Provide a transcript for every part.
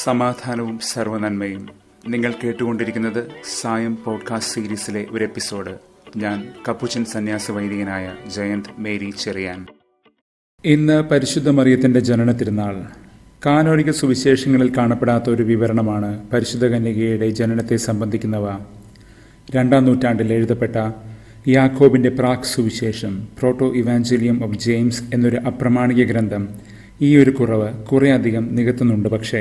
സമാധാനവും സർവനന്മയും നിങ്ങൾ കേട്ടുകൊണ്ടിരിക്കുന്നത് സായം പോഡ്കാസ്റ്റ് സീരീസിലെ ഒരു എപ്പിസോഡ് ഞാൻ കപ്പുച്ചൻ സന്യാസ വൈദികനായ ജയന്ത് മേരി ചെറിയാൻ ഇന്ന് പരിശുദ്ധ മറിയത്തിന്റെ ജനന തിരുനാൾ കാനോനിക സുവിശേഷങ്ങളിൽ കാണപ്പെടാത്ത ഒരു വിവരണമാണ് പരിശുദ്ധ കന്യകയുടെ ജനനത്തെ സംബന്ധിക്കുന്നവ രണ്ടാം നൂറ്റാണ്ടിൽ എഴുതപ്പെട്ട യാക്കോബിന്റെ പ്രാക് സുവിശേഷം പ്രോട്ടോ ഇവാഞ്ചലിയം ഓഫ് ജെയിംസ് എന്നൊരു അപ്രമാണിക ഗ്രന്ഥം ഈ ഒരു കുറവ് കുറേയധികം നികത്തുന്നുണ്ട് പക്ഷേ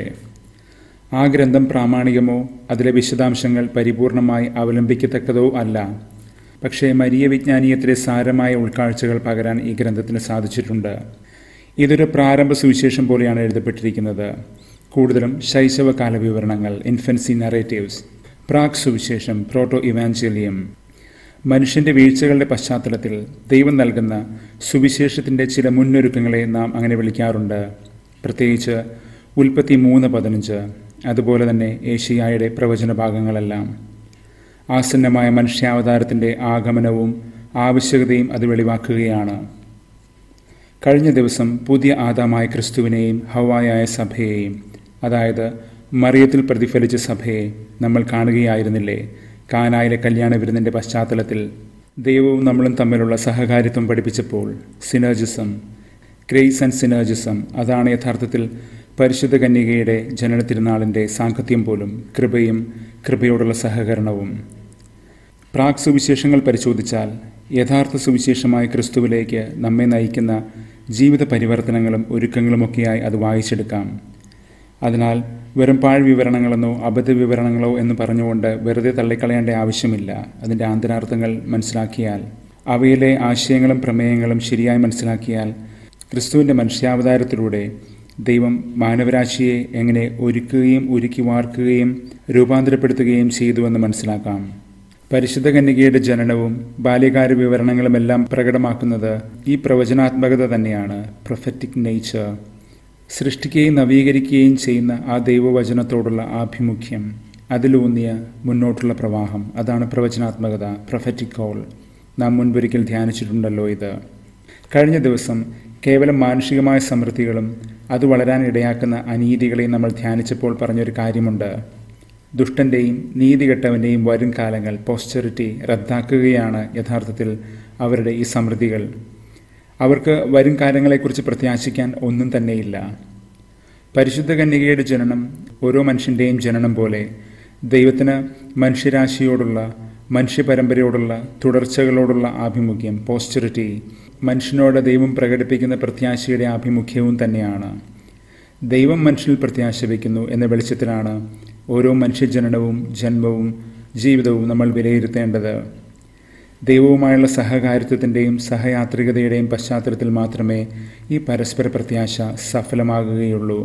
ആ ഗ്രന്ഥം പ്രാമാണികമോ അതിലെ വിശദാംശങ്ങൾ പരിപൂർണമായി അവലംബിക്കത്തക്കതോ അല്ല പക്ഷേ മരിയ വിജ്ഞാനീയത്തിലെ സാരമായ ഉൾക്കാഴ്ചകൾ പകരാൻ ഈ ഗ്രന്ഥത്തിന് സാധിച്ചിട്ടുണ്ട് ഇതൊരു പ്രാരംഭ സുവിശേഷം പോലെയാണ് എഴുതപ്പെട്ടിരിക്കുന്നത് കൂടുതലും ശൈശവകാല വിവരണങ്ങൾ ഇൻഫൻസി നറേറ്റീവ്സ് പ്രാക് സുവിശേഷം പ്രോട്ടോ ഇവാഞ്ചലിയം മനുഷ്യന്റെ വീഴ്ചകളുടെ പശ്ചാത്തലത്തിൽ ദൈവം നൽകുന്ന സുവിശേഷത്തിന്റെ ചില മുന്നൊരുക്കങ്ങളെ നാം അങ്ങനെ വിളിക്കാറുണ്ട് പ്രത്യേകിച്ച് ഉൽപ്പത്തി മൂന്ന് പതിനഞ്ച് അതുപോലെ തന്നെ ഏഷ്യായുടെ പ്രവചന ഭാഗങ്ങളെല്ലാം ആസന്നമായ മനുഷ്യാവതാരത്തിന്റെ ആഗമനവും ആവശ്യകതയും അത് വെളിവാക്കുകയാണ് കഴിഞ്ഞ ദിവസം പുതിയ ആദാമായ ക്രിസ്തുവിനെയും ഹവായായ സഭയെയും അതായത് മറിയത്തിൽ പ്രതിഫലിച്ച സഭയെ നമ്മൾ കാണുകയായിരുന്നില്ലേ കാനായിലെ കല്യാണ വിരുന്നിന്റെ പശ്ചാത്തലത്തിൽ ദൈവവും നമ്മളും തമ്മിലുള്ള സഹകാരിത്വം പഠിപ്പിച്ചപ്പോൾ സിനർജിസം ഗ്രേസ് ആൻഡ് സിനർജിസം അതാണ് യഥാർത്ഥത്തിൽ പരിശുദ്ധ കന്യകയുടെ ജനന തിരുനാളിൻ്റെ സാങ്കത്യം പോലും കൃപയും കൃപയോടുള്ള സഹകരണവും പ്രാക് സുവിശേഷങ്ങൾ പരിശോധിച്ചാൽ യഥാർത്ഥ സുവിശേഷമായ ക്രിസ്തുവിലേക്ക് നമ്മെ നയിക്കുന്ന ജീവിത പരിവർത്തനങ്ങളും ഒരുക്കങ്ങളുമൊക്കെയായി അത് വായിച്ചെടുക്കാം അതിനാൽ വെറും പാഴ് വിവരണങ്ങളെന്നോ അബദ്ധ വിവരണങ്ങളോ എന്ന് പറഞ്ഞുകൊണ്ട് വെറുതെ തള്ളിക്കളയേണ്ട ആവശ്യമില്ല അതിൻ്റെ ആന്തരാർത്ഥങ്ങൾ മനസ്സിലാക്കിയാൽ അവയിലെ ആശയങ്ങളും പ്രമേയങ്ങളും ശരിയായി മനസ്സിലാക്കിയാൽ ക്രിസ്തുവിൻ്റെ മനുഷ്യാവതാരത്തിലൂടെ ദൈവം മാനവരാശിയെ എങ്ങനെ ഒരുക്കുകയും ഒരുക്കി വാർക്കുകയും രൂപാന്തരപ്പെടുത്തുകയും ചെയ്തുവെന്ന് മനസ്സിലാക്കാം പരിശുദ്ധ കന്യകയുടെ ജനനവും ബാല്യകാല വിവരണങ്ങളുമെല്ലാം പ്രകടമാക്കുന്നത് ഈ പ്രവചനാത്മകത തന്നെയാണ് പ്രൊഫറ്റിക് നേച്ചർ സൃഷ്ടിക്കുകയും നവീകരിക്കുകയും ചെയ്യുന്ന ആ ദൈവവചനത്തോടുള്ള ആഭിമുഖ്യം അതിലൂന്നിയ മുന്നോട്ടുള്ള പ്രവാഹം അതാണ് പ്രവചനാത്മകത പ്രൊഫറ്റിക് കോൾ നാം മുൻപൊരിക്കൽ ധ്യാനിച്ചിട്ടുണ്ടല്ലോ ഇത് കഴിഞ്ഞ ദിവസം കേവലം മാനുഷികമായ സമൃദ്ധികളും അത് വളരാൻ ഇടയാക്കുന്ന അനീതികളെയും നമ്മൾ ധ്യാനിച്ചപ്പോൾ പറഞ്ഞൊരു കാര്യമുണ്ട് ദുഷ്ടന്റെയും നീതികെട്ടവൻ്റെയും വരും കാലങ്ങൾ പോസ്റ്ററിറ്റി റദ്ദാക്കുകയാണ് യഥാർത്ഥത്തിൽ അവരുടെ ഈ സമൃദ്ധികൾ അവർക്ക് വരും കാര്യങ്ങളെക്കുറിച്ച് പ്രത്യാശിക്കാൻ ഒന്നും തന്നെയില്ല പരിശുദ്ധ കന്യകയുടെ ജനനം ഓരോ മനുഷ്യൻ്റെയും ജനനം പോലെ ദൈവത്തിന് മനുഷ്യരാശിയോടുള്ള മനുഷ്യപരമ്പരയോടുള്ള തുടർച്ചകളോടുള്ള ആഭിമുഖ്യം പോസ്റ്ററിറ്റി മനുഷ്യനോട് ദൈവം പ്രകടിപ്പിക്കുന്ന പ്രത്യാശയുടെ ആഭിമുഖ്യവും തന്നെയാണ് ദൈവം മനുഷ്യനിൽ പ്രത്യാശ വയ്ക്കുന്നു എന്ന വെളിച്ചത്തിലാണ് ഓരോ മനുഷ്യജനനവും ജന്മവും ജീവിതവും നമ്മൾ വിലയിരുത്തേണ്ടത് ദൈവവുമായുള്ള സഹകാരിത്വത്തിൻ്റെയും സഹയാത്രികതയുടെയും പശ്ചാത്തലത്തിൽ മാത്രമേ ഈ പരസ്പര പ്രത്യാശ സഫലമാകുകയുള്ളൂ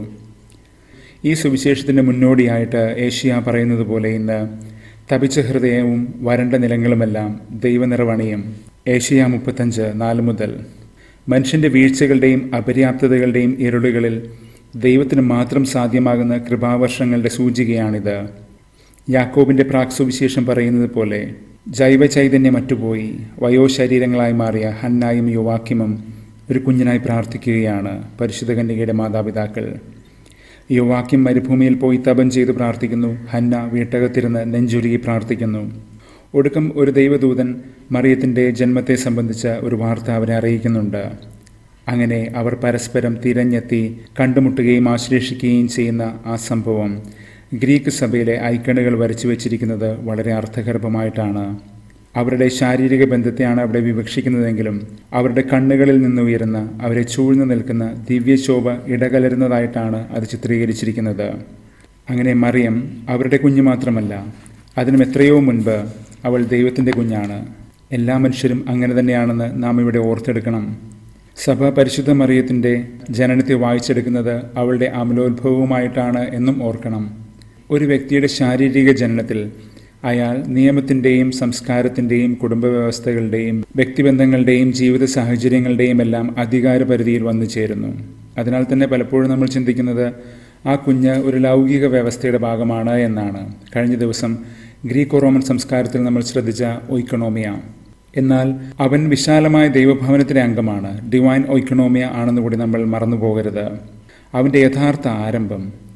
ഈ സുവിശേഷത്തിൻ്റെ മുന്നോടിയായിട്ട് ഏഷ്യ പറയുന്നത് പോലെ ഇന്ന് തപിച്ച ഹൃദയവും വരണ്ട നിലങ്ങളുമെല്ലാം ദൈവനിറവണിയും ഏഷ്യ മുപ്പത്തഞ്ച് നാല് മുതൽ മനുഷ്യൻ്റെ വീഴ്ചകളുടെയും അപര്യാപ്തതകളുടെയും ഇരുളുകളിൽ ദൈവത്തിന് മാത്രം സാധ്യമാകുന്ന കൃപാവർഷങ്ങളുടെ സൂചികയാണിത് യാക്കോബിൻ്റെ പ്രാക് സുവിശേഷം പറയുന്നത് പോലെ ജൈവ ചൈതന്യം മറ്റുപോയി വയോശരീരങ്ങളായി മാറിയ ഹന്നായും യുവാക്കിമും ഒരു കുഞ്ഞിനായി പ്രാർത്ഥിക്കുകയാണ് പരിശുദ്ധ കന്യകയുടെ മാതാപിതാക്കൾ യുവാക്യം മരുഭൂമിയിൽ പോയി തപം ചെയ്ത് പ്രാർത്ഥിക്കുന്നു ഹന്ന വീട്ടകത്തിരുന്ന് നെഞ്ചുരുകി പ്രാർത്ഥിക്കുന്നു ഒടുക്കം ഒരു ദൈവദൂതൻ മറിയത്തിൻ്റെ ജന്മത്തെ സംബന്ധിച്ച ഒരു വാർത്ത അവരെ അറിയിക്കുന്നുണ്ട് അങ്ങനെ അവർ പരസ്പരം തിരഞ്ഞെത്തി കണ്ടുമുട്ടുകയും ആശ്ലേഷിക്കുകയും ചെയ്യുന്ന ആ സംഭവം ഗ്രീക്ക് സഭയിലെ ഐക്കണുകൾ വരച്ചു വച്ചിരിക്കുന്നത് വളരെ അർത്ഥഗർഭമായിട്ടാണ് അവരുടെ ശാരീരിക ബന്ധത്തെയാണ് അവിടെ വിവക്ഷിക്കുന്നതെങ്കിലും അവരുടെ കണ്ണുകളിൽ നിന്ന് ഉയരുന്ന അവരെ ചൂഴ്ന്നു നിൽക്കുന്ന ദിവ്യശോഭ ഇടകലരുന്നതായിട്ടാണ് അത് ചിത്രീകരിച്ചിരിക്കുന്നത് അങ്ങനെ മറിയം അവരുടെ കുഞ്ഞു മാത്രമല്ല അതിനും എത്രയോ മുൻപ് അവൾ ദൈവത്തിൻ്റെ കുഞ്ഞാണ് എല്ലാ മനുഷ്യരും അങ്ങനെ തന്നെയാണെന്ന് നാം ഇവിടെ ഓർത്തെടുക്കണം സഭ പരിശുദ്ധ മറിയത്തിൻ്റെ ജനനത്തെ വായിച്ചെടുക്കുന്നത് അവളുടെ അമലോത്ഭവവുമായിട്ടാണ് എന്നും ഓർക്കണം ഒരു വ്യക്തിയുടെ ശാരീരിക ജനനത്തിൽ അയാൾ നിയമത്തിൻ്റെയും സംസ്കാരത്തിൻ്റെയും കുടുംബ വ്യവസ്ഥകളുടെയും വ്യക്തിബന്ധങ്ങളുടെയും ജീവിത സാഹചര്യങ്ങളുടെയും എല്ലാം അധികാരപരിധിയിൽ വന്നു ചേരുന്നു അതിനാൽ തന്നെ പലപ്പോഴും നമ്മൾ ചിന്തിക്കുന്നത് ആ കുഞ്ഞ് ഒരു ലൗകിക വ്യവസ്ഥയുടെ ഭാഗമാണ് എന്നാണ് കഴിഞ്ഞ ദിവസം ഗ്രീക്കോ റോമൻ സംസ്കാരത്തിൽ നമ്മൾ ശ്രദ്ധിച്ച ഒയ്ക്കണോമിയ എന്നാൽ അവൻ വിശാലമായ ദൈവഭവനത്തിലെ അംഗമാണ് ഡിവൈൻ ഒയ്ക്കണോമിയ ആണെന്ന് കൂടി നമ്മൾ മറന്നു പോകരുത് അവൻ്റെ യഥാർത്ഥ ആരംഭം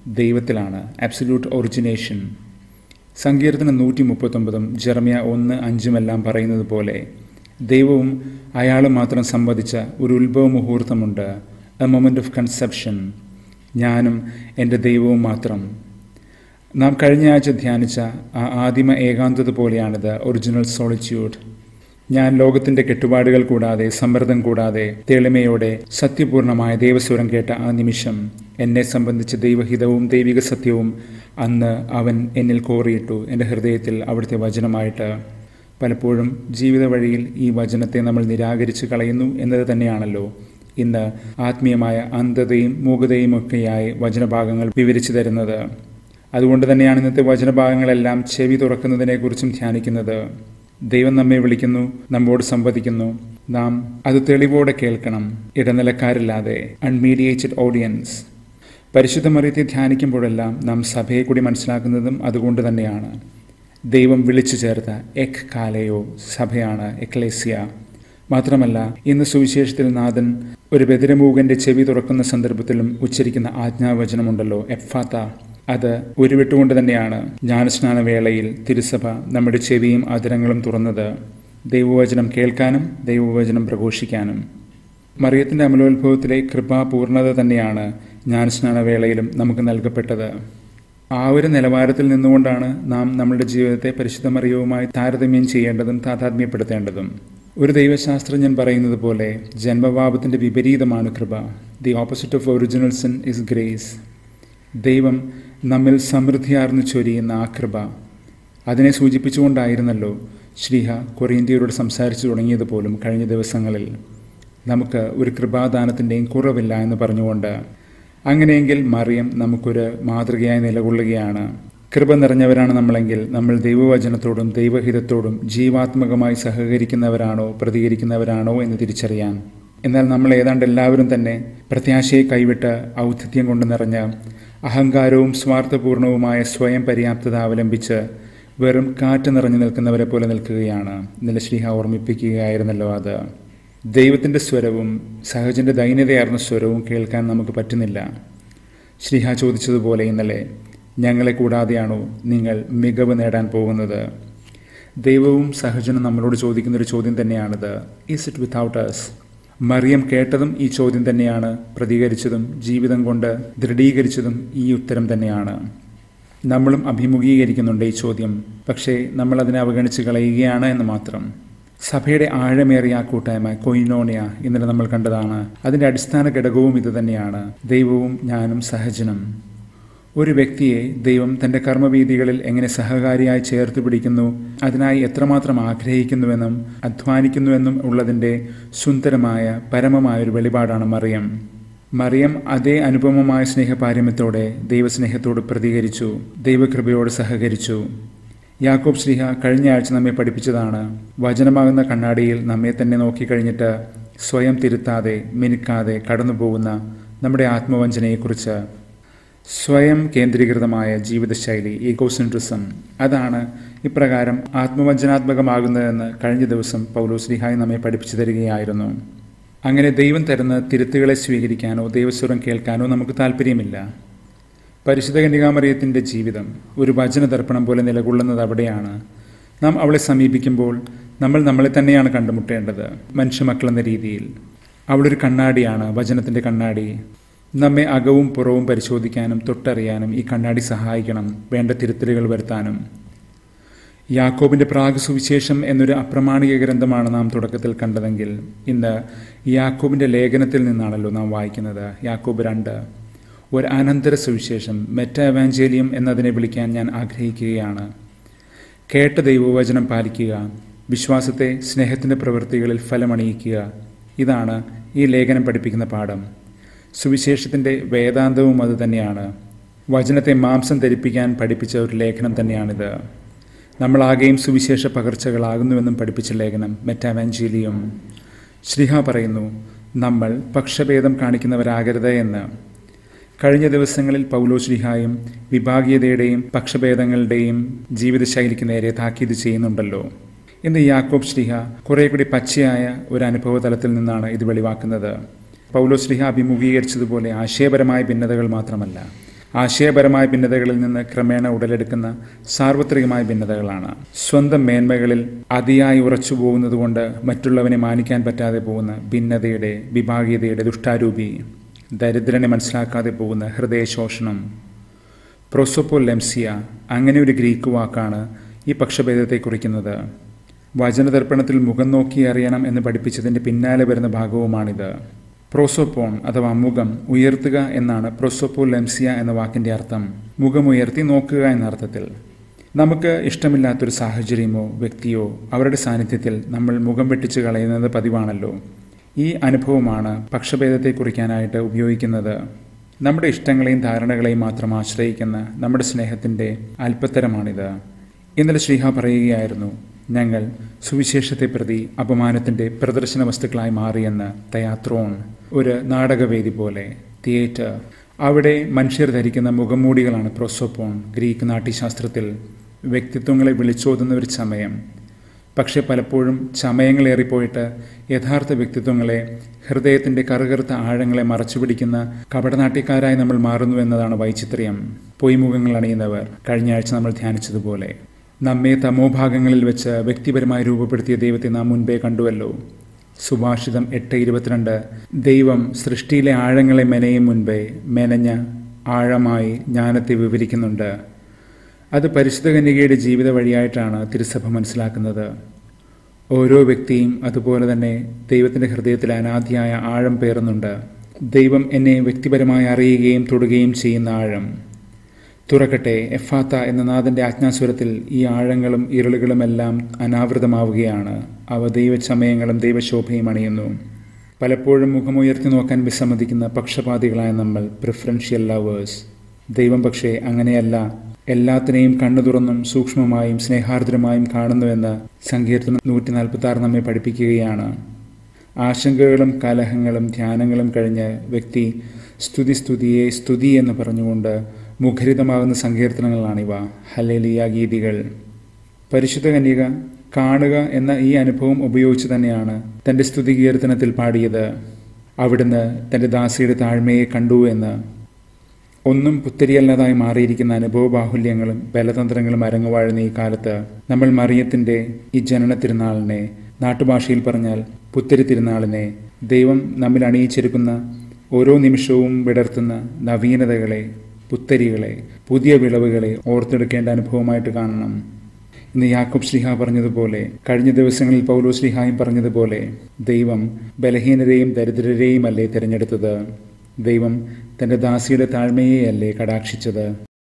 ദൈവത്തിലാണ് അബ്സല്യൂട്ട് ഒറിജിനേഷൻ സങ്കീർത്തനം നൂറ്റി മുപ്പത്തൊമ്പതും ജെറമിയ ഒന്ന് അഞ്ചുമെല്ലാം പറയുന്നത് പോലെ ദൈവവും അയാളും മാത്രം സംവദിച്ച ഒരു ഉത്ഭവ മുഹൂർത്തമുണ്ട് എ മൊമെൻ്റ് ഓഫ് കൺസെപ്ഷൻ ഞാനും എൻ്റെ ദൈവവും മാത്രം നാം കഴിഞ്ഞ ആഴ്ച ധ്യാനിച്ച ആ ആദിമ ഏകാന്തത പോലെയാണിത് ഒറിജിനൽ സോളിറ്റ്യൂഡ് ഞാൻ ലോകത്തിന്റെ കെട്ടുപാടുകൾ കൂടാതെ സമ്മർദ്ദം കൂടാതെ തെളിമയോടെ സത്യപൂർണമായ ദൈവസ്വരം കേട്ട ആ നിമിഷം എന്നെ സംബന്ധിച്ച് ദൈവഹിതവും ദൈവിക സത്യവും അന്ന് അവൻ എന്നിൽ കോറിയിട്ടു എൻ്റെ ഹൃദയത്തിൽ അവിടുത്തെ വചനമായിട്ട് പലപ്പോഴും ജീവിത വഴിയിൽ ഈ വചനത്തെ നമ്മൾ നിരാകരിച്ച് കളയുന്നു എന്നത് തന്നെയാണല്ലോ ഇന്ന് ആത്മീയമായ അന്ധതയും മൂകതയും ഒക്കെയായി വചനഭാഗങ്ങൾ വിവരിച്ചു തരുന്നത് അതുകൊണ്ട് തന്നെയാണ് ഇന്നത്തെ വചനഭാഗങ്ങളെല്ലാം ചെവി തുറക്കുന്നതിനെക്കുറിച്ചും ധ്യാനിക്കുന്നത് ദൈവം നമ്മെ വിളിക്കുന്നു നമ്മോട് സംവദിക്കുന്നു നാം അത് തെളിവോടെ കേൾക്കണം ഇടനിലക്കാരില്ലാതെ അൺമീഡിയേറ്റഡ് ഓഡിയൻസ് പരിശുദ്ധ മറിയത്തെ ധ്യാനിക്കുമ്പോഴെല്ലാം നാം സഭയെ കൂടി മനസ്സിലാക്കുന്നതും അതുകൊണ്ട് തന്നെയാണ് ദൈവം വിളിച്ചു ചേർത്ത എക് കാലയോ സഭയാണ് എക്ലേസിയ മാത്രമല്ല ഇന്ന് സുവിശേഷത്തിൽ നാഥൻ ഒരു ബദിരമൂകന്റെ ചെവി തുറക്കുന്ന സന്ദർഭത്തിലും ഉച്ചരിക്കുന്ന ആജ്ഞാവചനമുണ്ടല്ലോ എഫാത്ത അത് ഉരുവിട്ടുകൊണ്ട് തന്നെയാണ് ജ്ഞാനസ്നാന വേളയിൽ തിരുസഭ നമ്മുടെ ചെവിയും അതിരങ്ങളും തുറന്നത് ദൈവവചനം കേൾക്കാനും ദൈവവചനം പ്രഘോഷിക്കാനും മറിയത്തിന്റെ അമലോത്ഭവത്തിലെ കൃപാപൂർണത തന്നെയാണ് ജ്ഞാനസ്നാന വേളയിലും നമുക്ക് നൽകപ്പെട്ടത് ആ ഒരു നിലവാരത്തിൽ നിന്നുകൊണ്ടാണ് നാം നമ്മുടെ ജീവിതത്തെ പരിശുദ്ധ മറിയവുമായി താരതമ്യം ചെയ്യേണ്ടതും താതാത്മ്യപ്പെടുത്തേണ്ടതും ഒരു ദൈവശാസ്ത്രജ്ഞൻ പറയുന്നത് പോലെ ജന്മഭാവത്തിന്റെ വിപരീതമാണ് കൃപ the opposite of original sin is grace ദൈവം നമ്മിൽ സമൃദ്ധിയാർന്നു ചൊരിയുന്ന ആ കൃപ അതിനെ സൂചിപ്പിച്ചുകൊണ്ടായിരുന്നല്ലോ ശ്രീഹ കൊറിയന്ത്യയോട് സംസാരിച്ചു തുടങ്ങിയത് പോലും കഴിഞ്ഞ ദിവസങ്ങളിൽ നമുക്ക് ഒരു കൃപാദാനത്തിൻ്റെയും കുറവില്ല എന്ന് പറഞ്ഞുകൊണ്ട് അങ്ങനെയെങ്കിൽ മറിയം നമുക്കൊരു മാതൃകയായി നിലകൊള്ളുകയാണ് കൃപ നിറഞ്ഞവരാണ് നമ്മളെങ്കിൽ നമ്മൾ ദൈവവചനത്തോടും ദൈവഹിതത്തോടും ജീവാത്മകമായി സഹകരിക്കുന്നവരാണോ പ്രതികരിക്കുന്നവരാണോ എന്ന് തിരിച്ചറിയാൻ എന്നാൽ നമ്മൾ ഏതാണ്ട് എല്ലാവരും തന്നെ പ്രത്യാശയെ കൈവിട്ട് ഔദ്ധിത്യം കൊണ്ട് നിറഞ്ഞ അഹങ്കാരവും സ്വാർത്ഥപൂർണവുമായ സ്വയം പര്യാപ്തത അവലംബിച്ച് വെറും കാറ്റ് നിറഞ്ഞു നിൽക്കുന്നവരെ പോലെ നിൽക്കുകയാണ് ഇന്നലെ ശ്രീഹ ഓർമ്മിപ്പിക്കുകയായിരുന്നല്ലോ അത് ദൈവത്തിൻ്റെ സ്വരവും സഹജന്റെ ദൈന്യതയാർന്ന സ്വരവും കേൾക്കാൻ നമുക്ക് പറ്റുന്നില്ല ശ്രീഹ ചോദിച്ചതുപോലെ ഇന്നലെ ഞങ്ങളെ കൂടാതെയാണോ നിങ്ങൾ മികവ് നേടാൻ പോകുന്നത് ദൈവവും സഹജനും നമ്മളോട് ചോദിക്കുന്നൊരു ചോദ്യം തന്നെയാണിത് is it without us Mariyam കേട്ടതും ഈ ചോദ്യം തന്നെയാണ് പ്രതികരിച്ചതും ജീവിതം കൊണ്ട് ദൃഢീകരിച്ചതും ഈ ഉത്തരം തന്നെയാണ് നമ്മളും അഭിമുഖീകരിക്കുന്നുണ്ട് ഈ ചോദ്യം പക്ഷേ നമ്മൾ അതിനെ അവഗണിച്ച് കളയുകയാണ് എന്ന് മാത്രം സഭയുടെ ആഴമേറിയ ആ കൂട്ടായ്മ കൊയിനോണിയ ഇന്നലെ നമ്മൾ കണ്ടതാണ് അതിൻ്റെ അടിസ്ഥാന ഘടകവും ഇത് തന്നെയാണ് ദൈവവും ഞാനും സഹജനം ഒരു വ്യക്തിയെ ദൈവം തൻ്റെ കർമ്മവീതികളിൽ എങ്ങനെ സഹകാരിയായി ചേർത്ത് പിടിക്കുന്നു അതിനായി എത്രമാത്രം ആഗ്രഹിക്കുന്നുവെന്നും അധ്വാനിക്കുന്നുവെന്നും ഉള്ളതിൻ്റെ സുന്ദരമായ പരമമായ ഒരു വെളിപാടാണ് മറിയം മറിയം അതേ അനുപമമായ സ്നേഹപാരമ്യത്തോടെ ദൈവസ്നേഹത്തോട് പ്രതികരിച്ചു ദൈവകൃപയോട് സഹകരിച്ചു യാക്കോബ് ശ്രീഹ കഴിഞ്ഞ ആഴ്ച നമ്മെ പഠിപ്പിച്ചതാണ് വചനമാകുന്ന കണ്ണാടിയിൽ നമ്മെ തന്നെ നോക്കിക്കഴിഞ്ഞിട്ട് സ്വയം തിരുത്താതെ മിനുക്കാതെ കടന്നുപോകുന്ന നമ്മുടെ ആത്മവഞ്ചനയെക്കുറിച്ച് സ്വയം കേന്ദ്രീകൃതമായ ജീവിതശൈലി ഈഗോസെൻട്രിസം അതാണ് ഇപ്രകാരം ആത്മവഞ്ചനാത്മകമാകുന്നതെന്ന് കഴിഞ്ഞ ദിവസം പൗലോശ്രീഹായി നമ്മെ പഠിപ്പിച്ചു തരികയായിരുന്നു അങ്ങനെ ദൈവം തരുന്ന തിരുത്തുകളെ സ്വീകരിക്കാനോ ദൈവസ്വരം കേൾക്കാനോ നമുക്ക് താല്പര്യമില്ല പരിശുദ്ധ കന്യകാമറിയത്തിൻ്റെ ജീവിതം ഒരു വചന ദർപ്പണം പോലെ നിലകൊള്ളുന്നത് അവിടെയാണ് നാം അവളെ സമീപിക്കുമ്പോൾ നമ്മൾ നമ്മളെ തന്നെയാണ് കണ്ടുമുട്ടേണ്ടത് മനുഷ്യമക്കളെന്ന രീതിയിൽ അവളൊരു കണ്ണാടിയാണ് വചനത്തിൻ്റെ കണ്ണാടി നമ്മെ അകവും പുറവും പരിശോധിക്കാനും തൊട്ടറിയാനും ഈ കണ്ണാടി സഹായിക്കണം വേണ്ട തിരുത്തലുകൾ വരുത്താനും യാക്കോബിന്റെ പ്രാഗ് സുവിശേഷം എന്നൊരു അപ്രമാണിക ഗ്രന്ഥമാണ് നാം തുടക്കത്തിൽ കണ്ടതെങ്കിൽ ഇന്ന് യാക്കോബിന്റെ ലേഖനത്തിൽ നിന്നാണല്ലോ നാം വായിക്കുന്നത് യാക്കോബ് രണ്ട് ഒരു അനന്തര സുവിശേഷം മെറ്റ എവാഞ്ചേലിയം എന്നതിനെ വിളിക്കാൻ ഞാൻ ആഗ്രഹിക്കുകയാണ് കേട്ട ദൈവവചനം പാലിക്കുക വിശ്വാസത്തെ സ്നേഹത്തിൻ്റെ പ്രവൃത്തികളിൽ ഫലമണിയിക്കുക ഇതാണ് ഈ ലേഖനം പഠിപ്പിക്കുന്ന പാഠം സുവിശേഷത്തിൻ്റെ വേദാന്തവും അത് തന്നെയാണ് വചനത്തെ മാംസം ധരിപ്പിക്കാൻ പഠിപ്പിച്ച ഒരു ലേഖനം തന്നെയാണിത് നമ്മളാകെയും സുവിശേഷ പകർച്ചകളാകുന്നുവെന്നും പഠിപ്പിച്ച ലേഖനം മെറ്റാവാഞ്ചീലിയും ശ്രീഹ പറയുന്നു നമ്മൾ പക്ഷഭേദം കാണിക്കുന്നവരാകരുത് എന്ന് കഴിഞ്ഞ ദിവസങ്ങളിൽ പൗലോ ശ്രീഹായും വിഭാഗീയതയുടെയും പക്ഷഭേദങ്ങളുടെയും ജീവിതശൈലിക്ക് നേരെ താക്കീത് ചെയ്യുന്നുണ്ടല്ലോ ഇന്ന് യാക്കോബ് ശ്രീഹ കുറെ കൂടി പച്ചയായ ഒരു അനുഭവ തലത്തിൽ നിന്നാണ് ഇത് വെളിവാക്കുന്നത് പൗലോ ശ്രീഹ അഭിമുഖീകരിച്ചതുപോലെ ആശയപരമായ ഭിന്നതകൾ മാത്രമല്ല ആശയപരമായ ഭിന്നതകളിൽ നിന്ന് ക്രമേണ ഉടലെടുക്കുന്ന സാർവത്രികമായ ഭിന്നതകളാണ് സ്വന്തം മേന്മകളിൽ അതിയായി ഉറച്ചു പോകുന്നതുകൊണ്ട് മറ്റുള്ളവനെ മാനിക്കാൻ പറ്റാതെ പോകുന്ന ഭിന്നതയുടെ വിഭാഗീയതയുടെ ദുഷ്ടാരൂപി ദരിദ്രനെ മനസ്സിലാക്കാതെ പോകുന്ന ഹൃദയശോഷണം പ്രൊസോപ്പോലെംസിയ അങ്ങനെ ഒരു ഗ്രീക്ക് വാക്കാണ് ഈ പക്ഷഭേദത്തെ കുറിക്കുന്നത് വചനതർപ്പണത്തിൽ മുഖം നോക്കി അറിയണം എന്ന് പഠിപ്പിച്ചതിൻ്റെ പിന്നാലെ വരുന്ന ഭാഗവുമാണിത് പ്രോസോപ്പോൺ അഥവാ മുഖം ഉയർത്തുക എന്നാണ് പ്രോസോപ്പോലെംസിയ എന്ന വാക്കിൻ്റെ അർത്ഥം മുഖം ഉയർത്തി നോക്കുക എന്ന അർത്ഥത്തിൽ നമുക്ക് ഇഷ്ടമില്ലാത്തൊരു സാഹചര്യമോ വ്യക്തിയോ അവരുടെ സാന്നിധ്യത്തിൽ നമ്മൾ മുഖം വെട്ടിച്ച് കളയുന്നത് പതിവാണല്ലോ ഈ അനുഭവമാണ് പക്ഷഭേദത്തെ കുറിക്കാനായിട്ട് ഉപയോഗിക്കുന്നത് നമ്മുടെ ഇഷ്ടങ്ങളെയും ധാരണകളെയും മാത്രം ആശ്രയിക്കുന്ന നമ്മുടെ സ്നേഹത്തിൻ്റെ അല്പത്തരമാണിത് ഇന്നലെ ശ്രീഹ പറയുകയായിരുന്നു ഞങ്ങൾ സുവിശേഷത്തെ പ്രതി അപമാനത്തിൻ്റെ പ്രദർശന വസ്തുക്കളായി മാറിയെന്ന് തയാത്രോൺ ഒരു നാടകവേദി പോലെ തിയേറ്റർ അവിടെ മനുഷ്യർ ധരിക്കുന്ന മുഖംമൂടികളാണ് പ്രോസോപ്പോൺ ഗ്രീക്ക് നാട്യശാസ്ത്രത്തിൽ വ്യക്തിത്വങ്ങളെ വിളിച്ചോതുന്ന ഒരു ചമയം പക്ഷെ പലപ്പോഴും ചമയങ്ങളേറിപ്പോയിട്ട് യഥാർത്ഥ വ്യക്തിത്വങ്ങളെ ഹൃദയത്തിന്റെ കറുകറുത്ത ആഴങ്ങളെ മറച്ചുപിടിക്കുന്ന കപടനാട്യക്കാരായി നമ്മൾ മാറുന്നു എന്നതാണ് വൈചിത്ര്യം പൊയ്മുഖങ്ങൾ അണിയുന്നവർ കഴിഞ്ഞ ആഴ്ച നമ്മൾ ധ്യാനിച്ചതുപോലെ നമ്മെ തമോഭാഗങ്ങളിൽ വെച്ച് വ്യക്തിപരമായി രൂപപ്പെടുത്തിയ ദൈവത്തെ നാം മുൻപേ കണ്ടുവല്ലോ സുഭാഷിതം എട്ട് ഇരുപത്തിരണ്ട് ദൈവം സൃഷ്ടിയിലെ ആഴങ്ങളെ മെനയും മുൻപേ മെനഞ്ഞ ആഴമായി ജ്ഞാനത്തെ വിവരിക്കുന്നുണ്ട് അത് പരിശുദ്ധ കന്യകയുടെ ജീവിത വഴിയായിട്ടാണ് തിരുസഭ മനസ്സിലാക്കുന്നത് ഓരോ വ്യക്തിയും അതുപോലെ തന്നെ ദൈവത്തിൻ്റെ ഹൃദയത്തിൽ അനാദിയായ ആഴം പേറുന്നുണ്ട് ദൈവം എന്നെ വ്യക്തിപരമായി അറിയുകയും തൊടുകയും ചെയ്യുന്ന ആഴം തുറക്കട്ടെ എഫാത്ത എന്ന നാഥന്റെ ആജ്ഞാസ്വരത്തിൽ ഈ ആഴങ്ങളും ഇരുളുകളുമെല്ലാം അനാവൃതമാവുകയാണ് അവ ദൈവചമയങ്ങളും ദൈവശോഭയും അണിയുന്നു പലപ്പോഴും മുഖമുയർത്തി നോക്കാൻ വിസമ്മതിക്കുന്ന പക്ഷപാതികളായ നമ്മൾ പ്രിഫറൻഷ്യൽ ലവേഴ്സ് ദൈവം പക്ഷേ അങ്ങനെയല്ല എല്ലാത്തിനെയും കണ്ണു തുറന്നും സൂക്ഷ്മമായും സ്നേഹാർദ്രമായും കാണുന്നുവെന്ന് സങ്കീർത്തനം നൂറ്റി നാൽപ്പത്തി ആറ് നമ്മെ പഠിപ്പിക്കുകയാണ് ആശങ്കകളും കലഹങ്ങളും ധ്യാനങ്ങളും കഴിഞ്ഞ് വ്യക്തി സ്തുതി സ്തുതിയെ സ്തുതി എന്ന് പറഞ്ഞുകൊണ്ട് മുഖരിതമാകുന്ന സങ്കീർത്തനങ്ങളാണിവ ഹലേലിയ ഗീതികൾ പരിശുദ്ധ കന്യക കാണുക എന്ന ഈ അനുഭവം ഉപയോഗിച്ച് തന്നെയാണ് തൻ്റെ സ്തുതി കീർത്തനത്തിൽ പാടിയത് അവിടുന്ന് തൻ്റെ ദാസിയുടെ താഴ്മയെ കണ്ടു എന്ന് ഒന്നും പുത്തരിയല്ലാതായി മാറിയിരിക്കുന്ന അനുഭവ ബാഹുല്യങ്ങളും ബലതന്ത്രങ്ങളും അരങ്ങുവാഴുന്ന ഈ കാലത്ത് നമ്മൾ മറിയത്തിൻ്റെ ഈ ജനന തിരുനാളിനെ നാട്ടുഭാഷയിൽ പറഞ്ഞാൽ പുത്തരി തിരുനാളിനെ ദൈവം നമ്മിൽ അണിയിച്ചിരിക്കുന്ന ഓരോ നിമിഷവും വിടർത്തുന്ന നവീനതകളെ പുത്തരികളെ പുതിയ വിളവുകളെ ഓർത്തെടുക്കേണ്ട അനുഭവമായിട്ട് കാണണം ഇന്ന് യാക്കോബ് ശ്രീഹ പറഞ്ഞതുപോലെ കഴിഞ്ഞ ദിവസങ്ങളിൽ പൗലോ ശ്രീഹായും പറഞ്ഞതുപോലെ ദൈവം ബലഹീനരെയും ദരിദ്രരെയും അല്ലേ തിരഞ്ഞെടുത്തത് ദൈവം തന്റെ ദാസിയുടെ താഴ്മയെയല്ലേ കടാക്ഷിച്ചത്